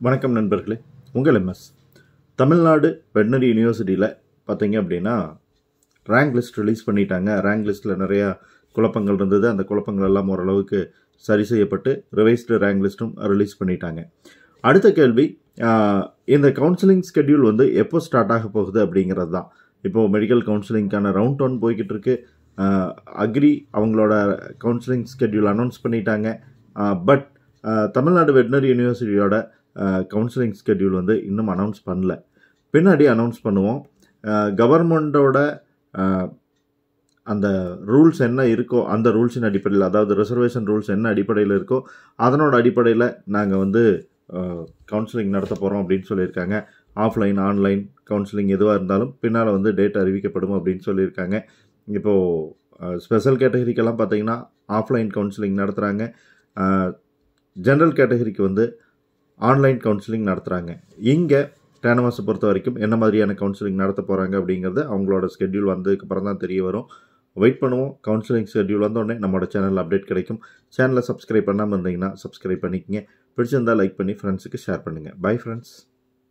வணக்கம் நண்பர்களே உங்கள் எம்எஸ் தமிழ்நாடு வெட்னரி யூனிவர்சிட்டியில் பார்த்தீங்க அப்படின்னா ரேங்க் லிஸ்ட் ரிலீஸ் பண்ணிட்டாங்க ரேங்க் லிஸ்ட்டில் நிறையா குழப்பங்கள் இருந்தது அந்த குழப்பங்கள் எல்லாம் ஓரளவுக்கு சரி செய்யப்பட்டு ரிவைஸ்டு ரேங்க் லிஸ்ட்டும் ரிலீஸ் பண்ணிட்டாங்க அடுத்த கேள்வி ஆஹ், இந்த கவுன்சிலிங் ஸ்கெட்யூல் வந்து எப்போ ஸ்டார்ட் ஆக போகுது அப்படிங்கிறது தான் இப்போது மெடிக்கல் கவுன்சிலிங்க்கான ரவுண்ட் ஒன் போய்கிட்டு இருக்கு அக்ரி அவங்களோட கவுன்சிலிங் ஸ்கெட்யூல் அனௌன்ஸ் பண்ணிட்டாங்க பட் தமிழ்நாடு வெட்னரி யூனிவர்சிட்டியோட கவுன்சிலிங் ஸ்கெட்யூல் வந்து இன்னும் அனௌன்ஸ் பண்ணல பின்னாடி அனௌன்ஸ் பண்ணுவோம் கவர்மெண்ட்டோட அந்த ரூல்ஸ் என்ன இருக்கோ அந்த ரூல்ஸின் அடிப்படையில் அதாவது ரிசர்வேஷன் ரூல்ஸ் என்ன அடிப்படையில் இருக்கோ அதனோட அடிப்படையில் நாங்கள் வந்து கவுன்சிலிங் நடத்த போகிறோம் அப்படின்னு சொல்லியிருக்காங்க ஆஃப்லைன் ஆன்லைன் கவுன்சிலிங் எதுவாக இருந்தாலும் பின்னால் வந்து டேட் அறிவிக்கப்படும் அப்படின்னு சொல்லியிருக்காங்க இப்போது ஸ்பெஷல் கேட்டகரிக்கெல்லாம் பார்த்தீங்கன்னா ஆஃப்லைன் கவுன்சிலிங் நடத்துகிறாங்க ஜென்ரல் கேட்டகரிக்கு வந்து ஆன்லைன் கவுன்சிலிங் நடத்துகிறாங்க இங்கே டேனமாஸை பொறுத்த வரைக்கும் என்ன மாதிரியான கவுன்சிலிங் நடத்த போகிறாங்க அப்படிங்கிறது அவங்களோட ஸ்கெட்யூல் வந்ததுக்கு அப்புறம் தான் தெரிய வரும் வெயிட் பண்ணுவோம் கவுன்சிலிங் ஸ்கெட்யூல் வந்தோடனே நம்மளோட சேனலில் அப்டேட் கிடைக்கும் சேனலை சப்ஸ்கிரைப் பண்ணாமல் இருந்தீங்கன்னா சப்ஸ்கிரைப் பண்ணிக்கங்க பிடிச்சிருந்தால் லைக் பண்ணி ஃப்ரெண்ட்ஸுக்கு ஷேர் பண்ணுங்கள் பை ஃப்ரெண்ட்ஸ்